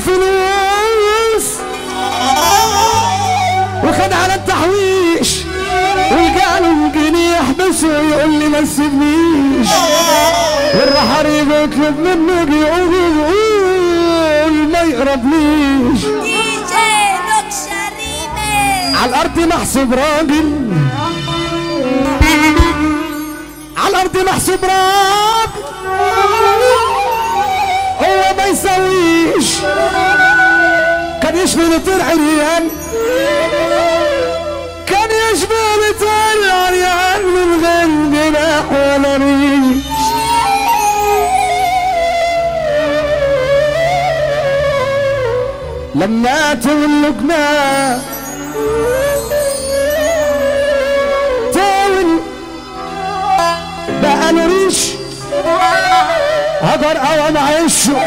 الفلوس وخد على التحويش وقالوا جنيه يحبسه يقول لي ما تسيبنيش والرحر يطلب منه يقول يقول ما يقربنيش دي جي نكشة ريمي على الارض محسوب راجل على الارض محسوب راجل هو ما يسويش كان يشبه لطير عريان كان يشبه لطير عريان من غير جناح ولا ريش لما تولقنا تاول بقى له ريش هقدر او انا عيشه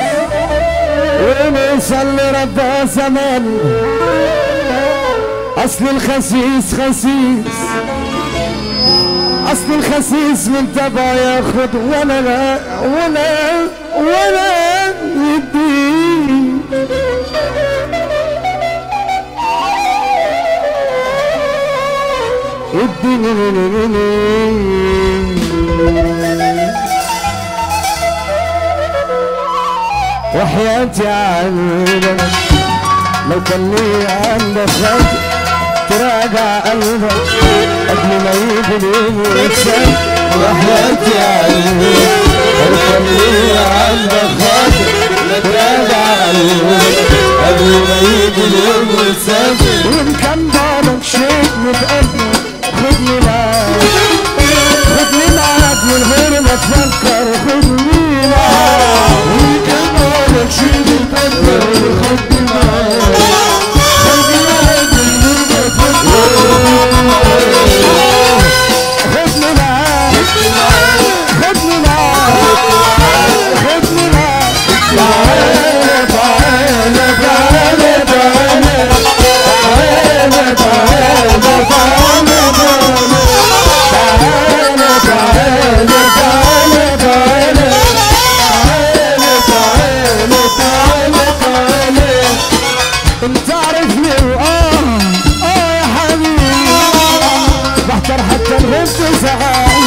ونصلي ربها زمان اصل الخسيس خسيس اصل الخسيس من تبع ياخد ولا لا ولا ولا يدي اديني وحياتي عنك لو كان لي عندك خد تراجع قلبك قبل ما يجي اليوم ويكسب وحياتي عنك لو كان لي عندك خد تراجع قلبك قبل ما يجي اليوم ويكسب وان كان بالك شيء متقدم خدني معاك خدني معاك من غير ما تفكر خدني معاك وان كان بالك شيء متقدم خدني معاك خدني معاك من غير ما تفكر خدني معاك خدني معاك خدني معاك تعالى تعالى تعالى تعالى تعالى تعالى تعالى تعالى انت عارفني اه اه يا حبيبي بحضر حتى الغد ساعات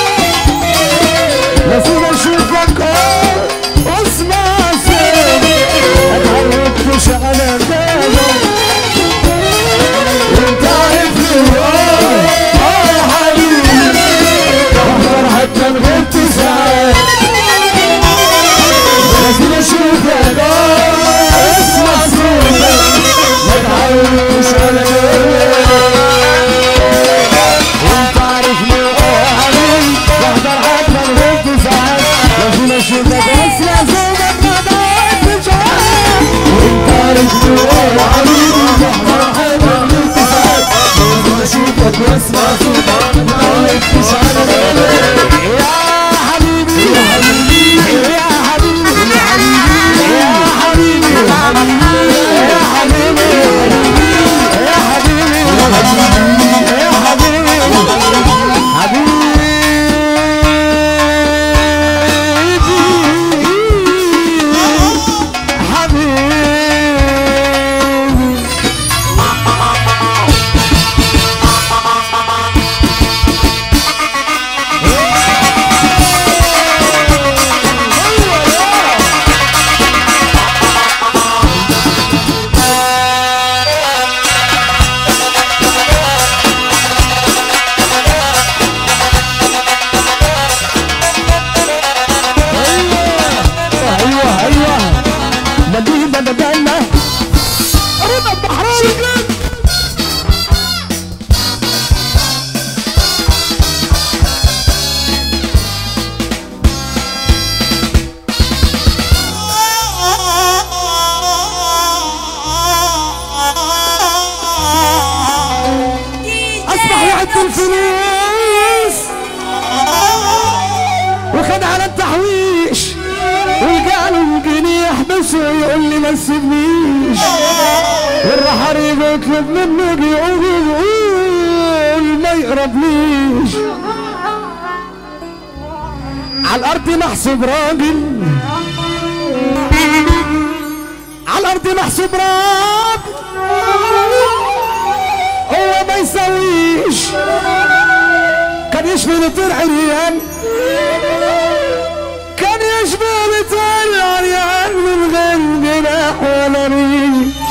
لازم اشوفك اه واسمع صوتك اتعودتش على بالك انت عارفني اه اه يا حبيبي بحضر حتى الغد ساعات لازم اشوفك اه اسمع صوتك ما تعودش على بالك وانت عارفني اه يا حبيبي بحضر حتى الغد ساعات لازم اشوفك اسمع صوتك ما تعودش على وانت عارفني اه يا حبيبي بحضر حتى الغد ساعات لازم اشوفك واسمع صوتك ما تعودش على بالك يا حبيبي يا حبيبي يا حبيبي يا حبيبي يا حبيبي يا حبيبي يا حبيبي يا حبيبي حبيبي ايوه ايوه مدينة مدينة رضا البحرين اصبح وقت الفلوس وخد على التحويش وقالوا جنيه يحبسه يقول لي ما تسيبنيش والرحر يطلب منه يقول يقول ما يقربنيش على الارض محسوب راجل على الارض محسوب راب هو ما يسويش كان يشبه لطير عريان كان يشبه لطير عريان من غير جناح ولا ريش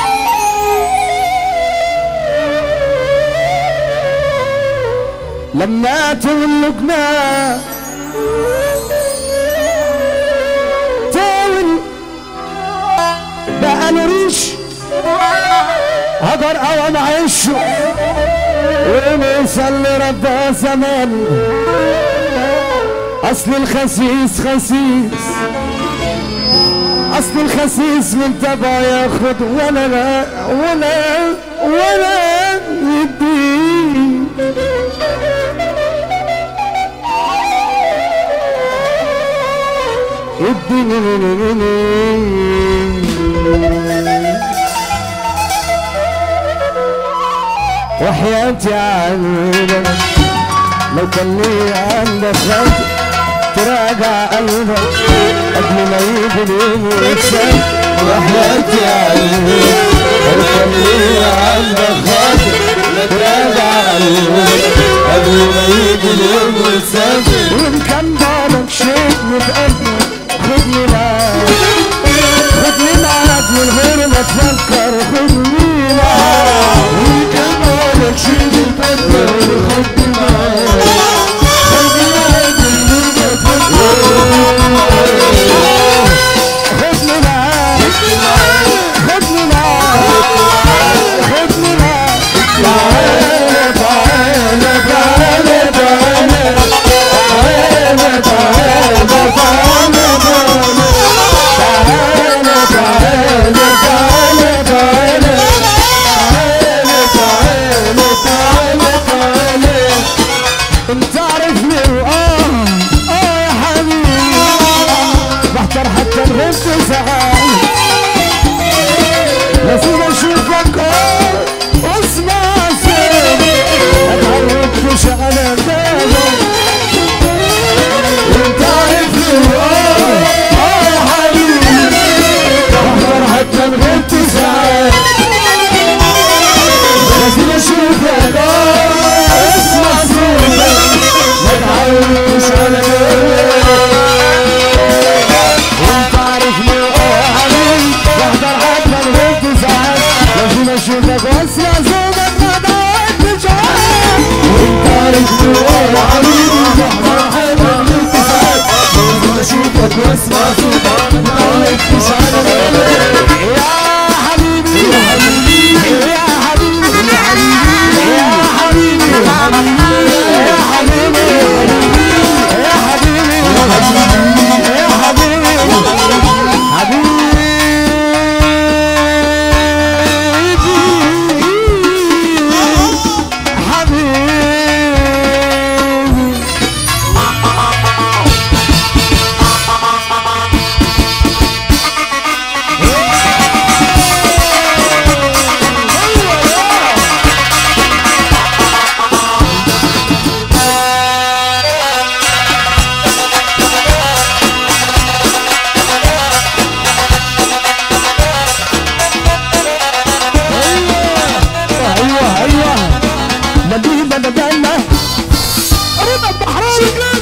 لما تولقنا تاول بقى له ريش هجر او معيشه ومثل ربها زمان اصل الخسيس خسيس اصل الخسيس من تبع ياخد ولا لا ولا ولا يدي يدي وحياتي عنك لو كان لي عندك غد تراجع قلبك قبل ما يجي اليوم ويكسب وحياتي عنك لو كان لي عندك غد تراجع قلبك قبل ما يجي اليوم ويكسب وان كان بالك شيء متقدم خدني معاك خدني معاك من غير ما تفكر خدني معاك وان كان بالك شيء متقدم خدني معاك خدني معاك من غير ما تفكر خدني معاك خدني معاك خدني معاك تعالى تعالى تعالى تعالى تعالى تعالى تعالى تعالى انت عارفني اه اه يا حبيبي بحضر حتى الغنت ساعات لازم اشوفك اه واسمع صوتك ما تعرفش على بالك انت عارفني اه اه يا حبيبي بحضر حتى الغنت ساعات لازم اشوفك اه اسمع صوتك ما تعرفش على بالك وانت عارفني اه يا حبيبي بحضر حتى الغنت ساعات لازم اشوفك واسمع صوتك ما تعرفش على وانت عارفني اه يا حبيبي بحضر حتى الغنت ساعات لازم اشوفك واسمع صوتك ما تعرفش على بالك يا حبيبي يا حبيبي يا حبيبي يا حبيبي يا حبيبي يا حبيبي يا حبيبي يا حبيبي حبيبي حبيبي ايوه ايوه نبيه بدنا رضا البحرين